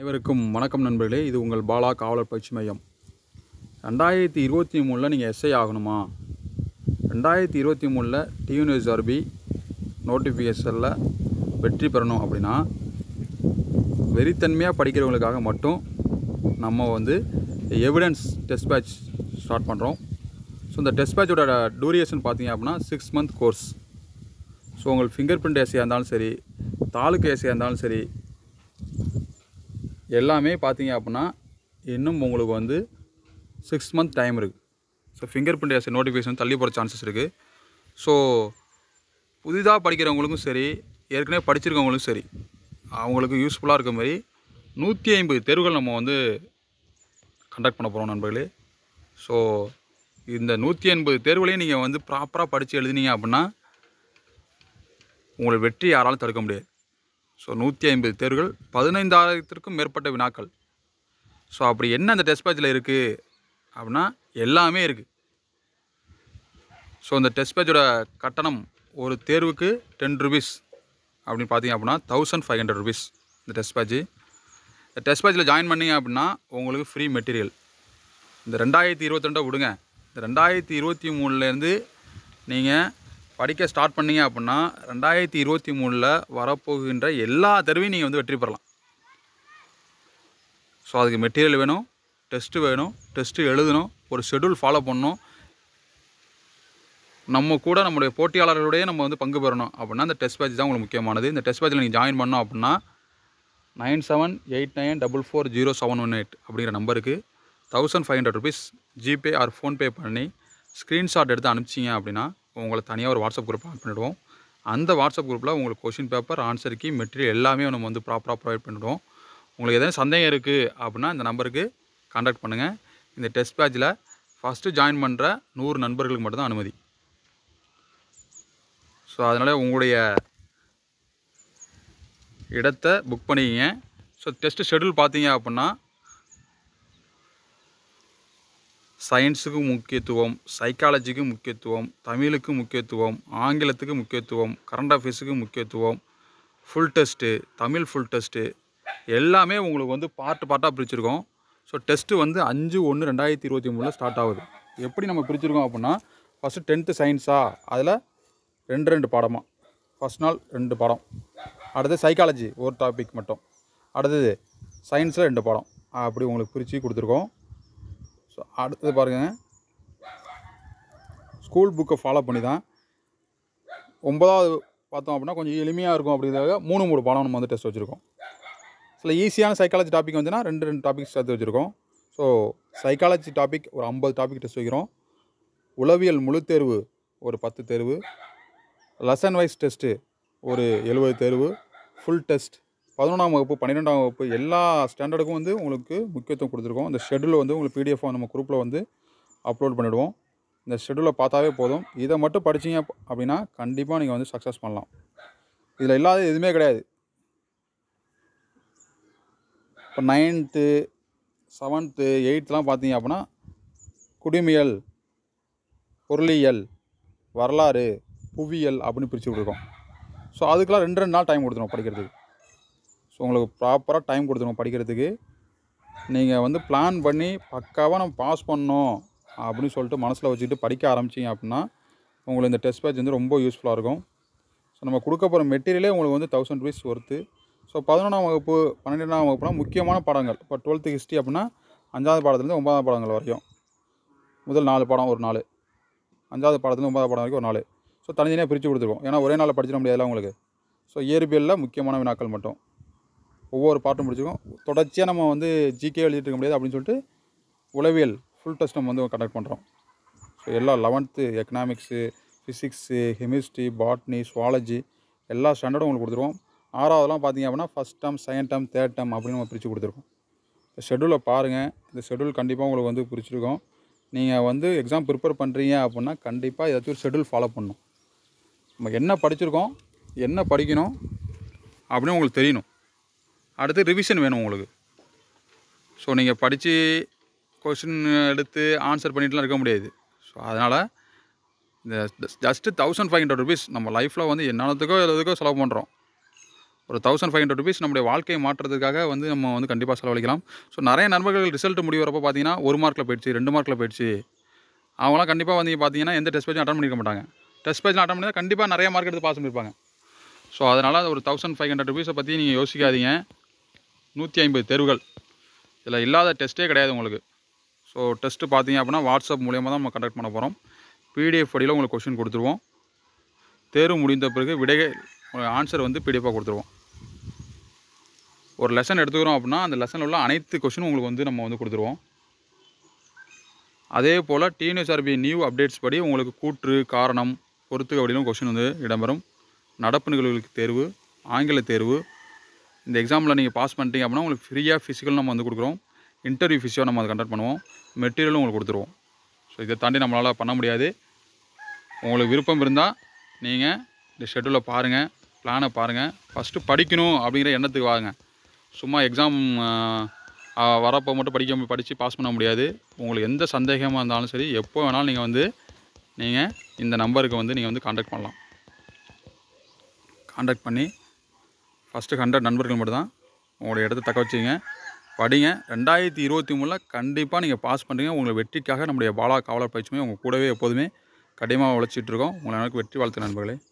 அனைவருக்கும் வணக்கம் நண்பர்களே இது உங்கள் பாலா காவலர் பயிற்சி மையம் ரெண்டாயிரத்தி இருபத்தி மூணில் நீங்கள் எஸ்ஐ ஆகணுமா ரெண்டாயிரத்தி இருபத்தி மூணில் டியூனிஎஸ்ஆர்பி நோட்டிஃபிகேஷனில் வெற்றி பெறணும் அப்படின்னா வெறித்தன்மையாக படிக்கிறவங்களுக்காக மட்டும் நம்ம வந்து எவிடன்ஸ் டெஸ்ட் பேட்ச் ஸ்டார்ட் பண்ணுறோம் ஸோ இந்த டெஸ்ட் பேட்சோட டூரியேஷன் பார்த்தீங்க அப்படின்னா சிக்ஸ் மந்த் கோர்ஸ் ஸோ உங்களுக்கு ஃபிங்கர் பிரிண்ட் ஏசியாக இருந்தாலும் சரி தாலுக்கு ஏசியாக இருந்தாலும் சரி எல்லாமே பார்த்தீங்க அப்படின்னா இன்னும் உங்களுக்கு வந்து சிக்ஸ் மந்த் டைம் இருக்குது so finger print AC notification தள்ளி போகிற சான்சஸ் இருக்குது ஸோ புதிதாக படிக்கிறவங்களுக்கும் சரி ஏற்கனவே படிச்சிருக்கவங்களுக்கும் சரி அவங்களுக்கு யூஸ்ஃபுல்லாக இருக்க மாதிரி நூற்றி ஐம்பது தேர்வுகள் நம்ம வந்து கண்டக்ட் பண்ண போகிறோம் நண்பர்களே ஸோ இந்த நூற்றி எண்பது தேர்வுகளையும் நீங்கள் வந்து ப்ராப்பராக படித்து எழுதினீங்க அப்படின்னா உங்களை வெற்றி யாராலும் தடுக்க முடியாது ஸோ நூற்றி ஐம்பது தேர்வுகள் பதினைந்தாயிரத்திற்கும் மேற்பட்ட வினாக்கள் ஸோ அப்படி என்ன அந்த டெஸ்ட் பேட்சில் இருக்குது அப்படின்னா எல்லாமே இருக்குது ஸோ இந்த டெஸ்ட் பேட்சோட கட்டணம் ஒரு தேர்வுக்கு டென் ருபீஸ் அப்படின்னு பார்த்தீங்க அப்படின்னா தௌசண்ட் ஃபைவ் ஹண்ட்ரட் ருபீஸ் இந்த டெஸ்ட் பேட்ச் இந்த டெஸ்ட் பேட்சில் ஜாயின் பண்ணீங்க அப்படின்னா உங்களுக்கு ஃப்ரீ மெட்டீரியல் இந்த ரெண்டாயிரத்தி இருபத்தி ரெண்டை விடுங்க இந்த ரெண்டாயிரத்தி இருபத்தி மூணுலேருந்து நீங்கள் படிக்க ஸ்டார்ட் பண்ணீங்க அப்படின்னா ரெண்டாயிரத்தி இருபத்தி மூணில் வரப்போகின்ற எல்லா தேர்வையும் நீங்கள் வந்து வெற்றி பெறலாம் ஸோ அதுக்கு மெட்டீரியல் வேணும் டெஸ்ட்டு வேணும் டெஸ்ட்டு எழுதணும் ஒரு ஷெட்யூல் ஃபாலோ பண்ணணும் நம்ம கூட நம்மளுடைய போட்டியாளர்களுடைய நம்ம வந்து பங்கு பெறணும் அப்படின்னா இந்த டெஸ்ட் பேட்ச் தான் உங்களுக்கு முக்கியமானது இந்த டெஸ்ட் பேட்சில் நீங்கள் ஜாயின் பண்ணோம் அப்படின்னா nine seven eight nine double four zero seven one eight அப்படிங்கிற நம்பருக்கு thousand five hundred rupees GPay or PhonePe பண்ணி ஸ்க்ரீன்ஷாட் எடுத்து அனுப்பிச்சிங்க அப்படின்னா உங்களை தனியாக ஒரு வாட்ஸ்அப் குரூப் ஆட் பண்ணிவிடுவோம் அந்த வாட்ஸ்அப் குரூப்பில் உங்களுக்கு question paper answer key material எல்லாமே நம்ம வந்து ப்ராப்பராக ப்ரொவைட் பண்ணிவிடுவோம் உங்களுக்கு எதாவது சந்தேகம் இருக்குது அப்படின்னா இந்த நம்பருக்கு கான்டாக்ட் பண்ணுங்கள் இந்த டெஸ்ட் பேட்சில் ஃபஸ்ட்டு ஜாயின் பண்ணுற நூறு நண்பர்களுக்கு மட்டும்தான் அனுமதி ஸோ அதனால் உங்களுடைய இடத்தை புக் பண்ணிக்கிங்க ஸோ டெஸ்ட்டு ஷெட்யூல் பார்த்தீங்க அப்படின்னா சயின்ஸுக்கு முக்கியத்துவம் சைக்காலஜிக்கு முக்கியத்துவம் தமிழுக்கு முக்கியத்துவம் ஆங்கிலத்துக்கு முக்கியத்துவம் கரண்ட் அஃபேர்ஸுக்கு முக்கியத்துவம் full test Tamil full test எல்லாமே உங்களுக்கு வந்து பார்ட்டு பார்ட்டாக பிரிச்சிருக்கோம் ஸோ டெஸ்ட்டு வந்து அஞ்சு ஒன்று ரெண்டாயிரத்தி இருபத்தி மூணில் ஸ்டார்ட் ஆகுது எப்படி நம்ம பிரிச்சிருக்கோம் அப்படின்னா ஃபஸ்ட்டு டென்த்து சயின்ஸா அதில் ரெண்டு ரெண்டு பாடமாக ஃபஸ்ட் நாள் ரெண்டு பாடம் அடுத்தது சைக்காலஜி ஒரு டாபிக் மட்டும் அடுத்தது சயின்ஸில் ரெண்டு பாடம் அப்படி உங்களுக்கு பிரித்து கொடுத்துருக்கோம் ஸோ அடுத்தது பாருங்கள் ஸ்கூல் புக்கை ஃபாலோ பண்ணி தான் ஒன்பதாவது பார்த்தோம் அப்படின்னா கொஞ்சம் எளிமையாக இருக்கும் அப்படிங்கிறதுக்காக மூணு மூணு பாடம் நம்ம வந்து டெஸ்ட் வச்சுருக்கோம் சில ஈஸியான சைக்காலஜி டாபிக் வந்துன்னா ரெண்டு ரெண்டு டாபிக் சேர்த்து வச்சுருக்கோம் ஸோ சைக்காலஜி டாபிக் ஒரு ஐம்பது டாபிக் டெஸ்ட் வைக்கிறோம் உளவியல் முழு தேர்வு ஒரு பத்து தேர்வு லெசன் வைஸ் டெஸ்ட்டு ஒரு எழுபது தேர்வு ஃபுல் டெஸ்ட் பதினொன்றாம் வகுப்பு பன்னிரெண்டாம் வகுப்பு எல்லா ஸ்டாண்டர்டுக்கும் வந்து உங்களுக்கு முக்கியத்துவம் கொடுத்துருக்கோம் இந்த ஷெட்யூலை வந்து உங்களுக்கு பிடிஎஃப் நம்ம குரூப்பில் வந்து அப்லோட் பண்ணிவிடுவோம் இந்த ஷெட்யூலை பார்த்தாவே போதும் இதை மட்டும் படிச்சீங்க அப்~ அப்படின்னா கண்டிப்பாக நீங்கள் வந்து சக்ஸஸ் பண்ணலாம் இதில் இல்லாத எதுவுமே கிடையாது இப்போ நைன்த்து செவன்த்து எயித்துலாம் பார்த்தீங்க அப்படின்னா குடிமியல் பொருளியல் வரலாறு புவியியல் அப்படின்னு பிரித்து விட்ருக்கோம் ஸோ அதுக்கெலாம் ரெண்டு ரெண்டு நாள் டைம் கொடுத்துருவோம் படிக்கிறதுக்கு ஸோ உங்களுக்கு ப்ராப்பராக டைம் கொடுத்துருவோம் படிக்கிறதுக்கு நீங்கள் வந்து பிளான் பண்ணி பக்காவாக நம்ம பாஸ் பண்ணோம் அப்படின்னு சொல்லிட்டு மனசில் வச்சுக்கிட்டு படிக்க ஆரம்பிச்சிங்க அப்படின்னா உங்களுக்கு இந்த டெஸ்ட் பேட்ச் வந்து ரொம்ப யூஸ்ஃபுல்லாக இருக்கும் ஸோ நம்ம கொடுக்க போகிற மெட்டீரியலே உங்களுக்கு வந்து தௌசண்ட் ருபீஸ் ஒர்த்து ஸோ பதினொன்றாம் வகுப்பு பன்னெண்டாம் வகுப்புனா முக்கியமான பாடங்கள் இப்போ டுவெல்த்து ஹிஸ்ட்ரி அப்படின்னா அஞ்சாவது பாடத்துலேருந்து ஒன்பதாம் பாடங்கள் வரைக்கும் முதல் நாலு பாடம் ஒரு நாள் அஞ்சாவது பாடத்துலேருந்து ஒன்பதாவது பாடம் வரைக்கும் ஒரு நாள் ஸோ தனித்தனியாக பிரித்து கொடுத்துருக்கோம் ஏன்னா ஒரே நாளில் படிச்சிட முடியாதுல்ல உங்களுக்கு ஸோ இயற்பியலில் முக்கியமான வினாக்கள் மட்டும் ஒவ்வொரு பாட்டும் முடிச்சிருக்கோம் தொடர்ச்சியாக நம்ம வந்து ஜிகே எழுதிட்டு இருக்க முடியாது அப்படின்னு சொல்லிட்டு உளவியல் ஃபுல் டெஸ்ட் நம்ம வந்து கண்டக்ட் பண்ணுறோம் ஸோ எல்லா eleventh economics physics chemistry botany zoology எல்லா ஸ்டாண்டர்டும் உங்களுக்கு கொடுத்துருவோம் ஆறாவதுலாம் பார்த்தீங்க அப்படின்னா first term second term third term அப்படின்னு நம்ம பிரித்து கொடுத்துருக்கோம் இந்த ஷெட்யூலை பாருங்கள் இந்த ஷெட்யூல் கண்டிப்பாக உங்களுக்கு வந்து பிடிச்சிருக்கும் நீங்கள் வந்து எக்ஸாம் ப்ரிப்பேர் பண்ணுறீங்க அப்படின்னா கண்டிப்பாக ஏதாச்சும் ஒரு ஷெட்யூல் ஃபாலோ பண்ணணும் நம்ம என்ன படிச்சிருக்கோம் என்ன படிக்கணும் அப்படின்னு உங்களுக்கு தெரியணும் அடுத்து ரிவிஷன் வேணும் உங்களுக்கு ஸோ நீங்கள் படித்து கொஷின் எடுத்து ஆன்சர் பண்ணிட்டுலாம் இருக்க முடியாது ஸோ அதனால் இந்த just thousand five hundred rupees நம்ம லைஃப்பில் வந்து என்னென்னத்துக்கோ எதுக்கோ செலவு பண்ணுறோம் ஒரு தௌசண்ட் ஃபைவ் ஹண்ட்ரட் ருபீஸ் நம்முடைய வாழ்க்கையை மாற்றுறதுக்காக வந்து நம்ம வந்து கண்டிப்பாக செலவழிக்கலாம் ஸோ நிறைய நண்பர்கள் ரிசல்ட் முடிவரப்போ பார்த்தீங்கன்னா ஒரு மார்க்கில் போயிடுச்சு ரெண்டு மார்க்கில் போயிடுச்சு அவங்களாம் கண்டிப்பாக வந்து பார்த்தீங்கன்னா எந்த டெஸ்ட் பேஜும் அட்டன் பண்ணியிருக்க மாட்டாங்க டெஸ்ட் பேஜில் அட்டன் பண்ணி கண்டிப்பாக நிறைய மார்க் எடுத்து பாஸ் பண்ணியிருப்பாங்க ஸோ அதனால் ஒரு தௌசண்ட் ஃபைவ் ஹண்ட்ரட் ருபீஸை பற்றி நீங்கள் யோசிக்காதீங்க நூற்றி ஐம்பது தேர்வுகள் இதில் இல்லாத டெஸ்ட்டே கிடையாது உங்களுக்கு ஸோ டெஸ்ட்டு பார்த்தீங்க அப்படின்னா வாட்ஸ்அப் மூலியமாக தான் நம்ம கண்டக்ட் பண்ண போகிறோம் பிடிஎஃப் வழியில் உங்களுக்கு கொஷின் கொடுத்துருவோம் தேர்வு முடிந்த பிறகு விடை ஆன்சர் வந்து பிடிஎஃபாக கொடுத்துருவோம் ஒரு லெசன் எடுத்துக்கிறோம் அப்படின்னா அந்த லெசனில் உள்ள அனைத்து கொஷினும் உங்களுக்கு வந்து நம்ம வந்து கொடுத்துருவோம் அதே போல் டிஎன்எஸ்ஆர்பி நியூ அப்டேட்ஸ் படி உங்களுக்கு கூற்று காரணம் பொறுத்துக்க வழியிலும் கொஷின் வந்து இடம்பெறும் நடப்பு நிகழ்வுகளுக்கு தேர்வு ஆங்கில தேர்வு இந்த எக்ஸாமில் நீங்கள் பாஸ் பண்ணிட்டீங்க அப்படின்னா உங்களுக்கு ஃப்ரீயாக ஃபிசிக்கல் நம்ம வந்து கொடுக்குறோம் இன்டர்வியூ ஃபிசியோ நம்ம அதை கண்டக்ட் பண்ணுவோம் மெட்டீரியலும் உங்களுக்கு கொடுத்துருவோம் ஸோ இதை தாண்டி நம்மளால் பண்ண முடியாது உங்களுக்கு விருப்பம் இருந்தால் நீங்கள் இந்த ஷெட்யூலை பாருங்கள் பிளானை பாருங்கள் ஃபஸ்ட்டு படிக்கணும் அப்படிங்கிற எண்ணத்துக்கு வாங்க சும்மா எக்ஸாம் வரப்போ மட்டும் படிக்க படித்து பாஸ் பண்ண முடியாது உங்களுக்கு எந்த சந்தேகமாக இருந்தாலும் சரி எப்போ வேணாலும் நீங்கள் வந்து நீங்கள் இந்த நம்பருக்கு வந்து நீங்கள் வந்து காண்டாக்ட் பண்ணலாம் காண்டாக்ட் பண்ணி ஃபஸ்ட்டு ஹண்ட்ரட் நண்பர்கள் மட்டும்தான் உங்களுடைய இடத்த தக்க வச்சுங்க படிங்க ரெண்டாயிரத்தி இருபத்தி மூணில் கண்டிப்பாக நீங்கள் பாஸ் பண்ணுறீங்க உங்களை வெற்றிக்காக நம்முடைய பாலா காவலர் பயிற்சியுமே உங்கள் கூடவே எப்போதுமே கடினமாக உழைச்சிட்டு இருக்கோம் உங்களை எனக்கு வெற்றி வாழ்த்து நண்பர்களே